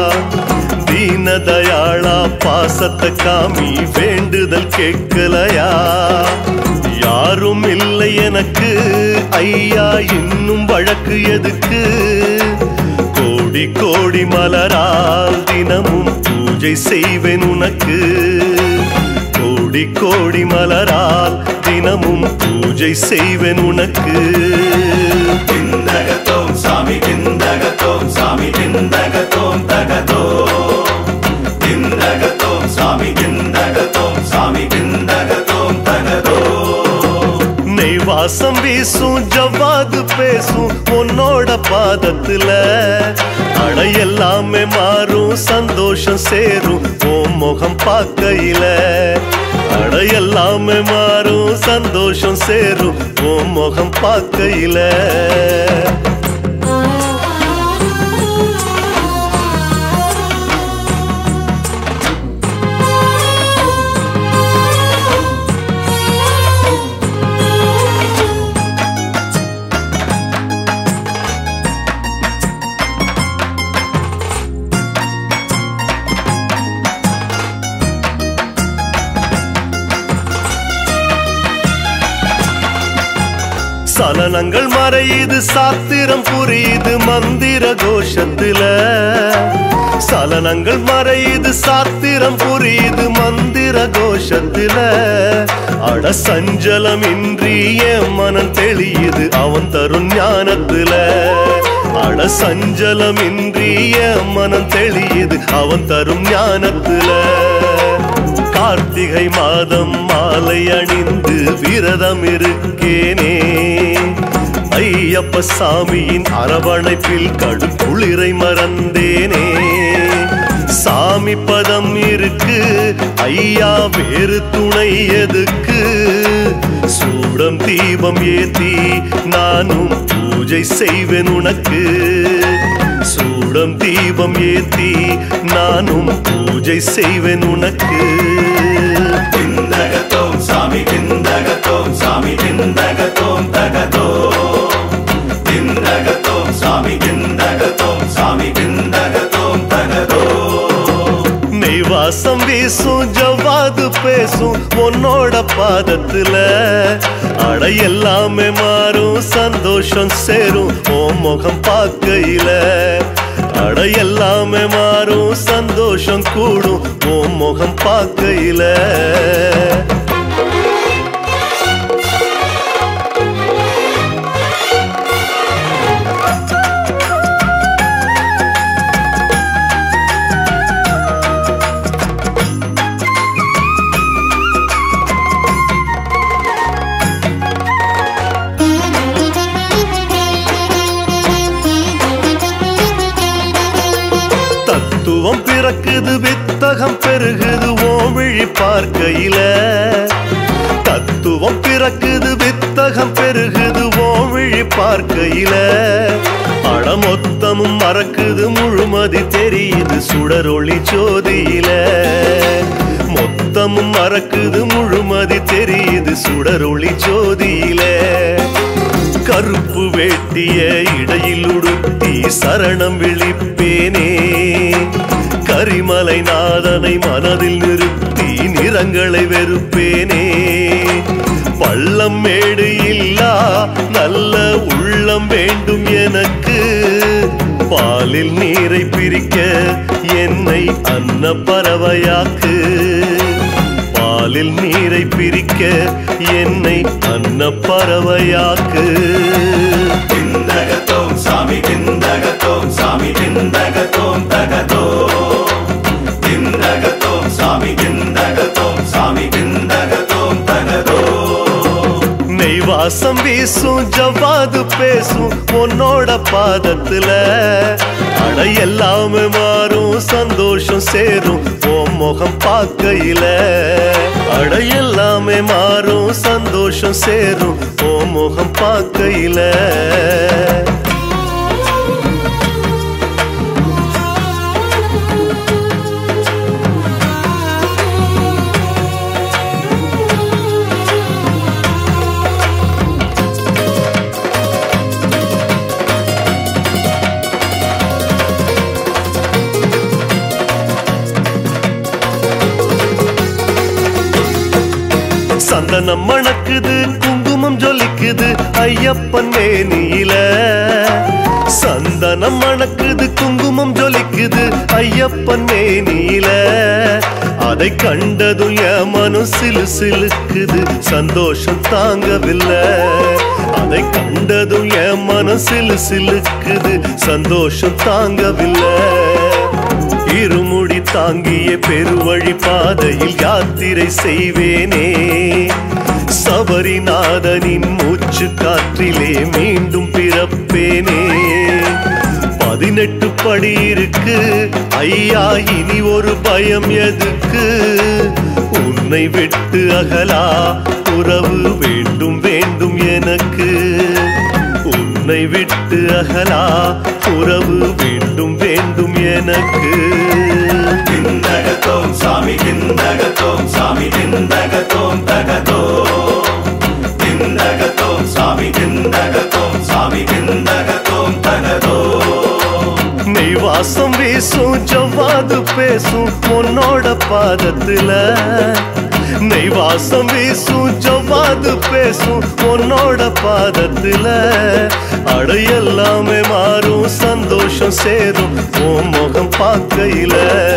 தீனதயாளா பாசத்தை காமி வேண்டுதல் கேட்கலையா யாரும் இல்லை எனக்கு ஐயா இன்னும் வழக்கு எதுக்கு கோடி கோடி மலரால் தினமும் பூஜை செய்வேன் உனக்கு கோடி கோடி மலரால் தினமும் பூஜை செய்வேன் உனக்கு கிந்தகத்தோம் சாமி கிந்தகத்தோம் சாமி கிந்தகத்தோம் தகதோ கிந்தகத்தோம் சாமி கிந்தகத்தோம் சாமி கிந்தகத்தோம் தகதோ நெய் வாசம் வீசும் ஜவ்வாது பேசும் உன்னோட பாதத்துல அட எல்லாமே மாறும் சந்தோஷம் சேரும் ஓ முகம் பார்க்கையில அட எல்லாமே மாறும் சந்தோஷம் சேரும் ஓ முகம் பார்க்கையில சலனங்கள் மறையுது சாத்திரம் புரியுது மந்திர கோஷத்துல சலனங்கள் மறையுது சாத்திரம் புரியுது மந்திர கோஷத்துல அட சஞ்சலம் இன்றி என் மனம் தெளியுது அவன் தரும் ஞானத்துல அட சஞ்சலம் இன்றி என் மனம் தெளியுது அவன் தரும் ஞானத்துல கார்த்திகை மாதம் மாலை அணிந்து விரதம் இருக்கேனே ஐயப்ப சாமியின் அரவணைப்பில் கடும் குளிரை மறந்தேனே சாமி பதம் இருக்கு ஐயா வேறு துணை எதுக்கு சூடம் தீபம் ஏத்தி நானும் பூஜை செய்வேன் உனக்கு சூடம் தீபம் ஏத்தி நானும் பூஜை செய்வேன் உனக்கு கிந்தகத்தோம் சாமி கிந்தகத்தோம் சாமி கிந்தகத்தோம் தகதோ கிந்தகத்தோம் சாமி கிந்தகத்தோம் சாமி கிந்தகத்தோம் தகதோ நெய்வாசம் வீசும் ஜவ்வாது பேசும் உன்னோட பாதத்துல அட எல்லாமே மாறும் சந்தோஷம் சேரும் ஓ முகம் பார்க்கையில அட எல்லாமே மாறும் சந்தோஷம் கூடும் ஓ முகம் பார்க்கையில தத்துவம் பிறக்குது வித்தகம் பெருகுது ஓமிழி பார்க்கையில தத்துவம் பிறக்குது வித்தகம் பெருகுது ஓமிழி பார்க்கையில அடமொத்தமும் மறக்குது முழுமதி தெரியுது சுடரொளி ஜோதியில மொத்தமும் மறக்குது முழுமதி தெரியுது சுடரொளி ஜோதியில கருப்பு வேட்டிய இடையில் உடுத்தி சரணம் விழிப்பேனே கரிமலை நாதனை மனதில் நிறுத்தி நிறங்களை வெறுப்பேனே பள்ளம் மேடு இல்லா நல்ல உள்ளம் வேண்டும் எனக்கு பாலில் நீரை பிரிக்க என்னை அன்ன பறவையாக்கு பாலில் நீரை பிரிக்க என்னை அன்ன பறவையாக்கு கிந்தகத்தோம் சாமி கிந்தகத்தோம் சாமி கிந்தகத்தோம் தகதோ கிந்தகத்தோம் சாமி கிந்தகத்தோம் சாமி கிந்தகத்தோம் தகதோ நெய்வாசம் வீசும் ஜவ்வாது பேசும் உன்னோட பாதத்துல அட எல்லாமே மாறும் சந்தோஷம் சேரும் ஓ முகம் பார்க்கையில அட எல்லாமே மாறும் சந்தோஷம் சேரும் ஓ முகம் பார்க்கையில சந்தனம் மணக்குது குங்குமம் ஜொலிக்குது ஐயப்பன் மேனியில சந்தனம் மணக்குது குங்குமம் ஜொலிக்குது ஐயப்பன் மேனியில அதை கண்டதும் என் மனம் சிலு சிலுக்குது சந்தோஷம் தாங்கவில்லை அதை கண்டதும் என் மனம் சிலு சிலுக்குது சந்தோஷம் தாங்கவில்லை இருமுடி தாங்கிய பெருவழி பாதையில் யாத்திரை செய்வேனே சபரிநாதனின் மூச்சு காற்றிலே மீண்டும் பிறப்பேனே பதினெட்டு படி இருக்கு ஐயா இனி ஒரு பயம் எதுக்கு உன்னை விட்டு அகலா உறவு வேண்டும் வேண்டும் எனக்கு உன்னை விட்டு அகலா உறவு வேண்டும் வேண்டும் எனக்கு கிந்தகத்தோம் சாமி கிந்தகத்தோம் சாமி கிந்தகத்தோம் தகதோ கிந்தகத்தோம் சாமி கிந்தகத்தோம் சாமி கிந்தகத்தோம் தகதோ நெய்வாசம் வீசும் ஜவ்வாது பேசும் உன்னோட பாதத்துல நெய் வாசம் வீசும் ஜவ்வாது பேசும் உன்னோட பாதத்துல அட எல்லாமே மாறும் சந்தோஷம் சேரும் உன் முகம் பார்க்கையில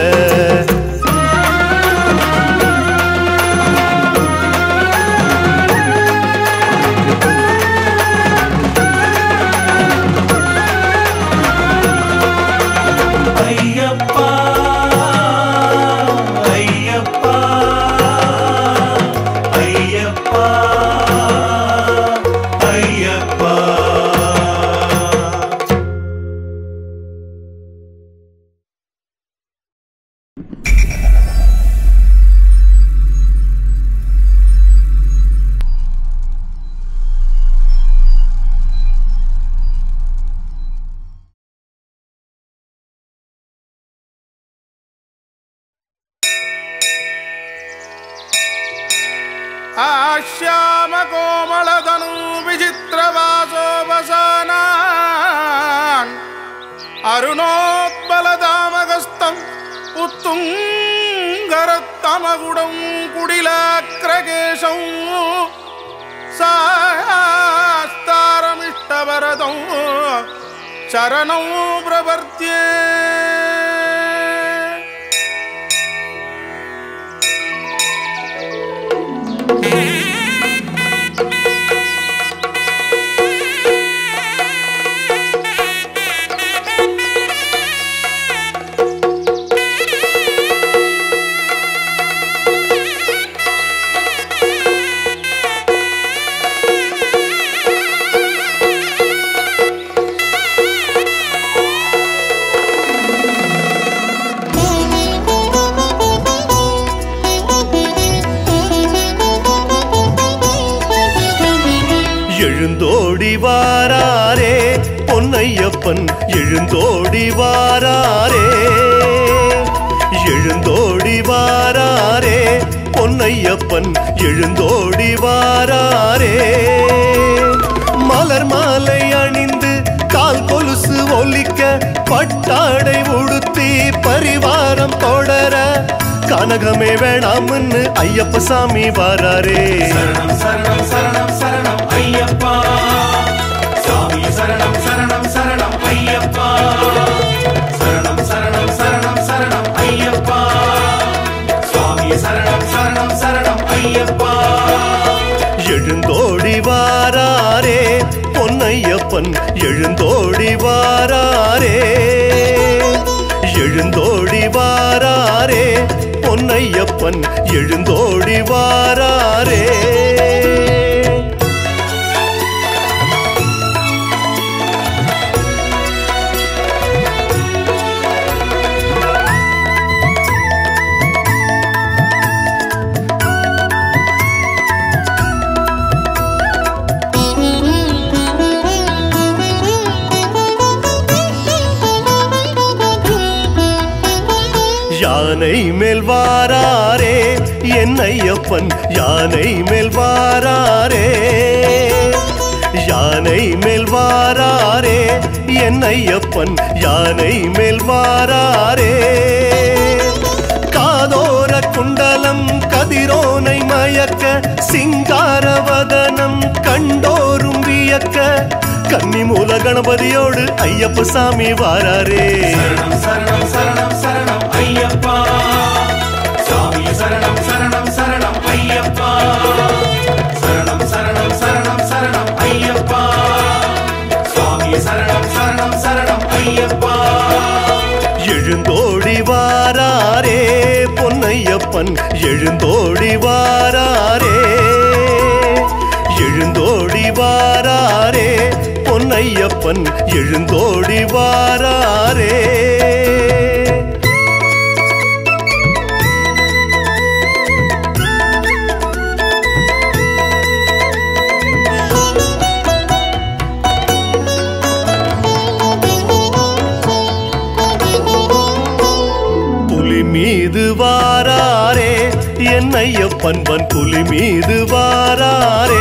ஐயப்பா ஐயப்பா ஐயப்பா ஐயப்பா ஆஷ்யாமகோமளதனு விசித்திரவாசோபசானான் அருணோத்பலதாமகஸ்தம் உத்துங்கரத்தமகுடம் குடிலாக்கிரகேசம் சாஸ்தாரமிஷ்டவரதம் சரணம் பிரபர்த்தியே எழுந்தோடி வாராரே பொன்னையப்பன் எழுந்தோடி வாராரே எழுந்தோடி வாராரே பொன்னையப்பன் எழுந்தோடி வாராரே மலர் மாலை அணிந்து கால் கொலுசு ஒலிக்க பட்டாடை உடுத்தி பரிவாரம் தொடர கனகமே வேணாம்னு ஐயப்ப சாமி வாராரே சரணம் சரணம் சரணம் சரணம் ஐயப்பா சாமி சரணம் சரணம் சரணம் ஐயப்பா சரணம் சரணம் சரணம் சரணம் ஐயப்பா சுவாமி சரணம் சரணம் சரணம் ஐயப்பா எழுந்தோடி வாராரே பொன்னையப்பன் எழுந்தோடி வாராரே எழுந்தோடி வாராரே பொன்னையப்பன் எழுந்தோடி வாராரே யானை மேல் வாராரே என் ஐயப்பன் யானை மேல் வாராரே யானை மேல் வாராரே என் ஐயப்பன் யானை மேல் வாராரே காதோர குண்டலம் கதிரோனை மயக்க சிங்காரவதனம் கண்டோரும் வியக்க கன்னிமூல கணபதியோடு ஐயப்ப சாமி வாராரே சரணம் சரணம் சரணம் சரணம் ஐயப்பா சாமி சரணம் சரணம் சரணம் ஐயப்பா சரணம் சரணம் சரணம் சரணம் ஐயப்பா சுவாமி சரணம் சரணம் சரணம் ஐயப்பா எழுந்தோடி வாராரே பொன்னையப்பன் எழுந்தோடி வாராரே எழுந்தோடி வாராரே பொன்னையப்பன் எழுந்தோடி வாராரே புலி மீது வாராரே என் ஐயப்பன் வன் புலி மீது வாராரே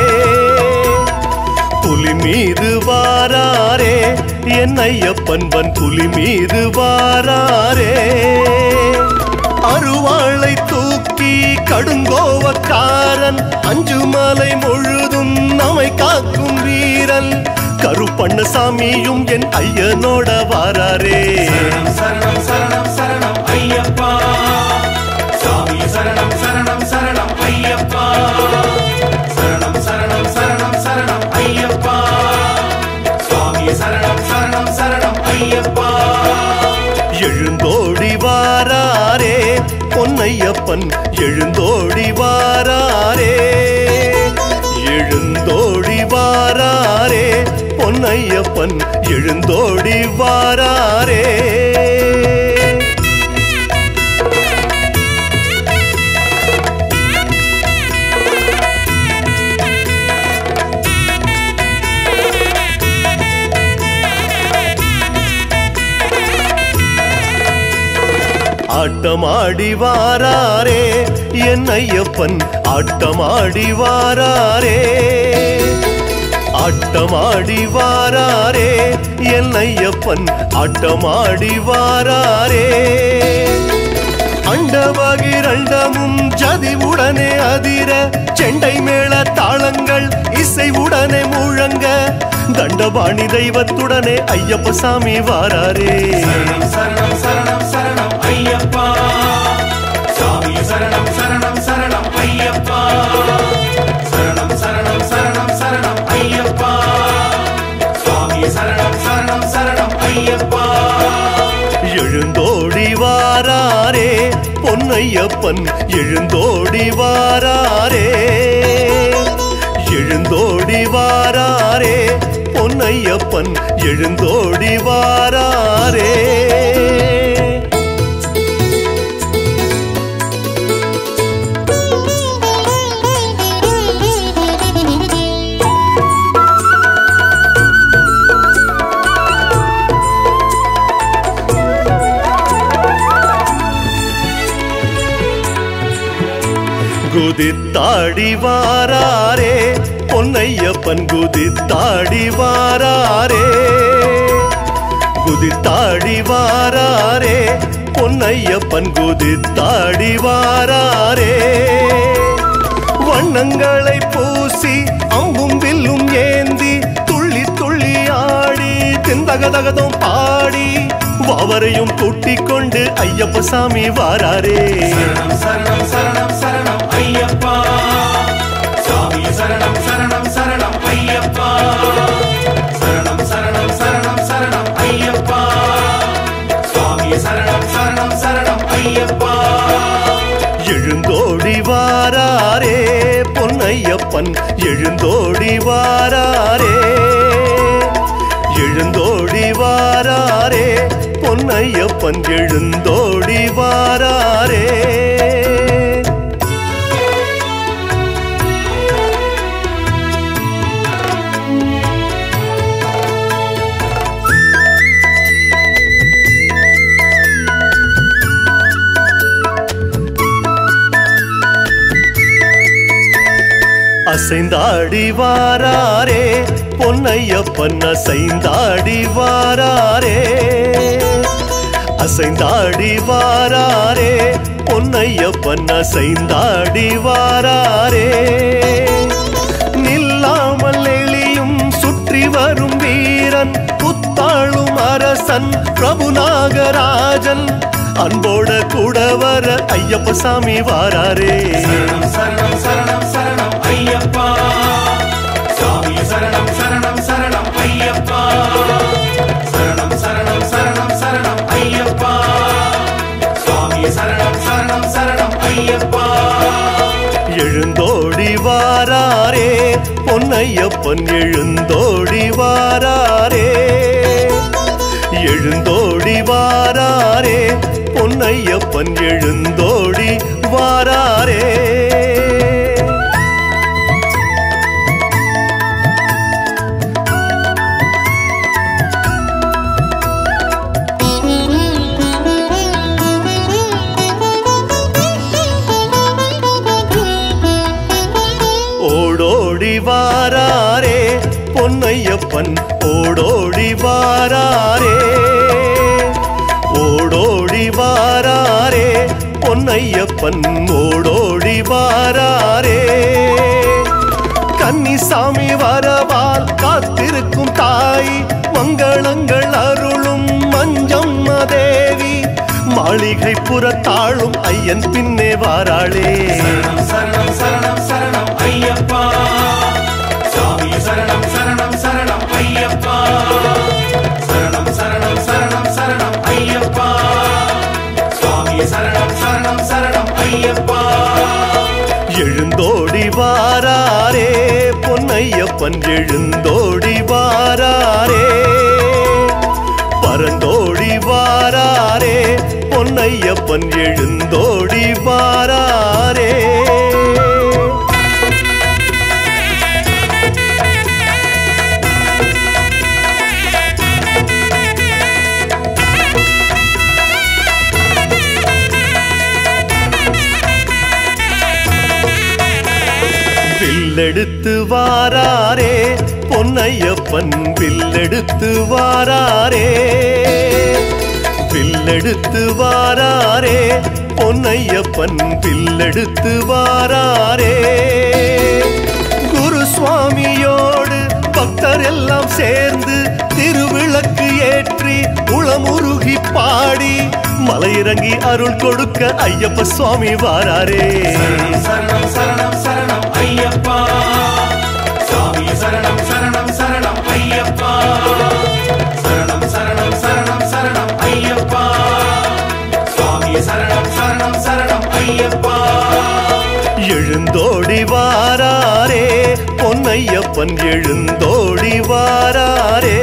புலி மீது வாராரே என் ஐயப்பன் வன் புலி மீது வாராரே அருவாளை தூக்கி கடுங்கோவக்காரன் அஞ்சு மலை முழுதும் நம்மை காக்கும் வீரன் கருப்பண்ணசாமியும் என் ஐயனோட வாராரே சரணம் சரணம் சரணம் சரணம் ஐயப்பா சாமி சரணம் சரணம் சரணம் ஐயப்பா சரணம் சரணம் சரணம் சரணம் ஐயப்பா சுவாமி சரணம் சரணம் சரணம் ஐயப்பா எழுந்தோடி வாராரே பொன்னையப்பன் எழுந்தோடி வாராரே எழுந்தோடி வாராரே பொன்னையப்பன் எழுந்தோடி வாராரே ஆட்டமாடி வாராரே என் ஐயப்பன் ஆட்டமாடி வாராரே ஆட்டமாடி வாராரே என் ஐயப்பன் ஆட்டமாடி வாராரே அண்டபகிரண்டமும் ஜதி உடனே அதிர செண்டை மேள தாளங்கள் இசை உடனே முழங்க தண்டபாணி தெய்வத்துடனே ஐயப்ப சாமி வாராரே சரணம் சரணம் சரணம் சரணம் ஐயப்பா சாமி சரணம் சரணம் சரணம் ஐயப்பா சரணம் சரணம் சரணம் சரணம் ஐயப்பா சுவாமி சரணம் சரணம் சரணம் ஐயப்பா எழுந்தோடி வாராரே பொன்னையப்பன் எழுந்தோடி வாராரே எழுந்தோடி வாராரே பொன்னையப்பன் எழுந்தோடி வாராரே குதித்தாடி வாராரே பொன்னையப்பன் குதித்தாடி வாராரே குதித்தாடி வாராரே பொன்னையப்பன் குதித்தாடி வாராரே வண்ணங்களை பூசி அம்பும் வில்லும் ஏந்தி துள்ளி துள்ளி ஆடி திந்தகதகதம் பாடி வாவரையும் கூட்டிக் கொண்டு ஐயப்ப சாமி வாராரே சரணம் சரணம் சரணம் சரணம் ஐயப்பா சாமி சரணம் சரணம் சரணம் ஐயப்பா சரணம் சரணம் சரணம் சரணம் ஐயப்பா சுவாமி சரணம் சரணம் சரணம் ஐயப்பா எழுந்தோடி வாராரே பொன்னையப்பன் எழுந்தோடி வாராரே எழுந்தோடி வாராரே பொன்னையப்பன் எழுந்தோடி வாராரே அசைந்தாடி வாராரே பொன்னையப்பன் அசைந்தாடி வாராரே அசைந்தாடி வாராரே பொன்னையப்பன் அசைந்தாடி வாராரே நில்லாமல் எளியும் சுற்றி வரும் வீரன் புத்தாளும் அரசன் பிரபுநாகராஜன் அன்போட கூட வர ஐயப்ப சாமி வாராரே சரணம் சரணம் சரணம் சரணம் ஐயப்பா சாமி சரணம் சரணம் சரணம் ஐயப்பா சரணம் சரணம் சரணம் சரணம் ஐயப்பா சுவாமி சரணம் சரணம் சரணம் ஐயப்பா எழுந்தோடி வாராரே பொன்னையப்பன் எழுந்தோடி வாராரே எழுந்தோடி வாராரே பொன்னையப்பன் எழுந்தோடி வாராரே ஓடோடி வாராரே பொன்னையப்பன் ஓடோடி வாராரே ஓடோடி வாராரே பொன்னையப்பன் ஓடோடி வாராரே கன்னிசாமி வரவால் காத்திருக்கும் தாய் மங்களங்கள் அருளும் மஞ்சம்மா தேவி மாளிகை புறத்தாளும் ஐயன் பின்னே வாராளே சரணம் சரணம் சரணம் சரணம் ஐயப்பா சுவாமி சரணம் சரணம் சரணம் ஐயப்பா சரணம் சரணம் சரணம் சரணம் ஐயப்பா சுவாமி சரணம் சரணம் சரணம் ஐயப்பா எழுந்தோடி வாராரே பொன்னையப்பன் எழுந்தோடி வாராரே பரந்தோடி வாராரே பொன்னையப்பன் எழுந்தோடி வாராரே வில்லெடுத்து வாராரே பொன்னையப்பன் வில்லெடுத்து வாராரே வில்லெடுத்து வாராரே பொன்னையப்பன் வில்லெடுத்து வாராரே குரு சுவாமியோடு பக்தர் எல்லாம் சேர்ந்து திருவிளக்கு ஏற்றி உளமுருகி பாடி மலையிறங்கி அருள் கொடுக்க ஐயப்ப சுவாமி வாராரே சரணம் சரணம் சரணம் சரணம் ஐயப்பா சுவாமி சரணம் சரணம் சரணம் ஐயப்பா சரணம் சரணம் சரணம் சரணம் ஐயப்பா சுவாமி சரணம் சரணம் சரணம் ஐயப்பா எழுந்தோடி வாராரே பொன்னையப்பன் எழுந்தோடி வாராரே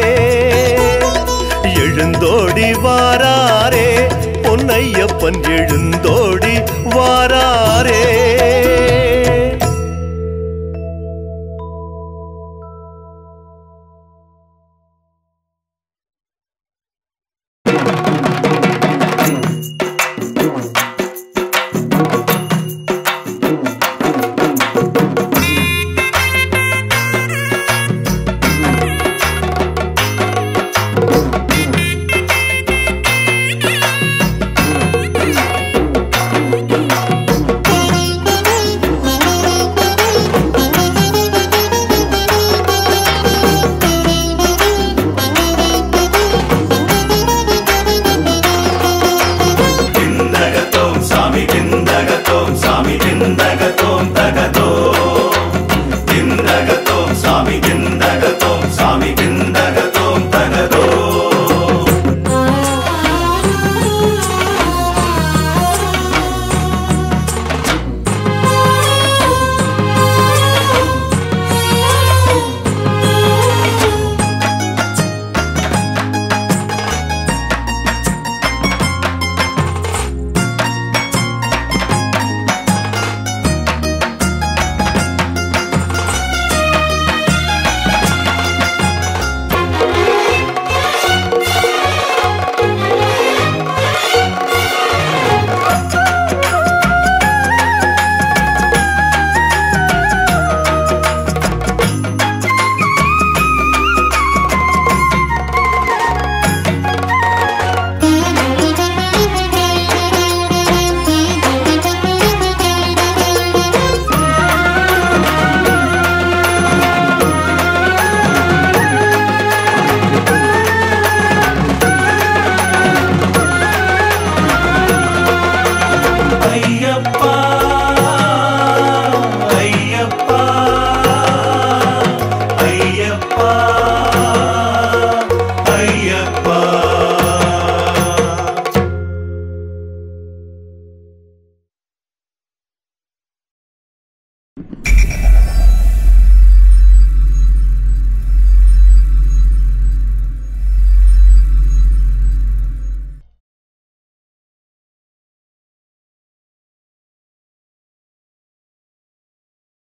எழுந்தோடி வாராரே பொன்னையப்பன் எழுந்தோடி வாராரே திந்தகத்தோம் சாமி திந்தகத்தோம் சாமி திந்தகத்தோம் தகதோ திந்தகத்தோம் சாமி திந்தகத்தோம் சாமி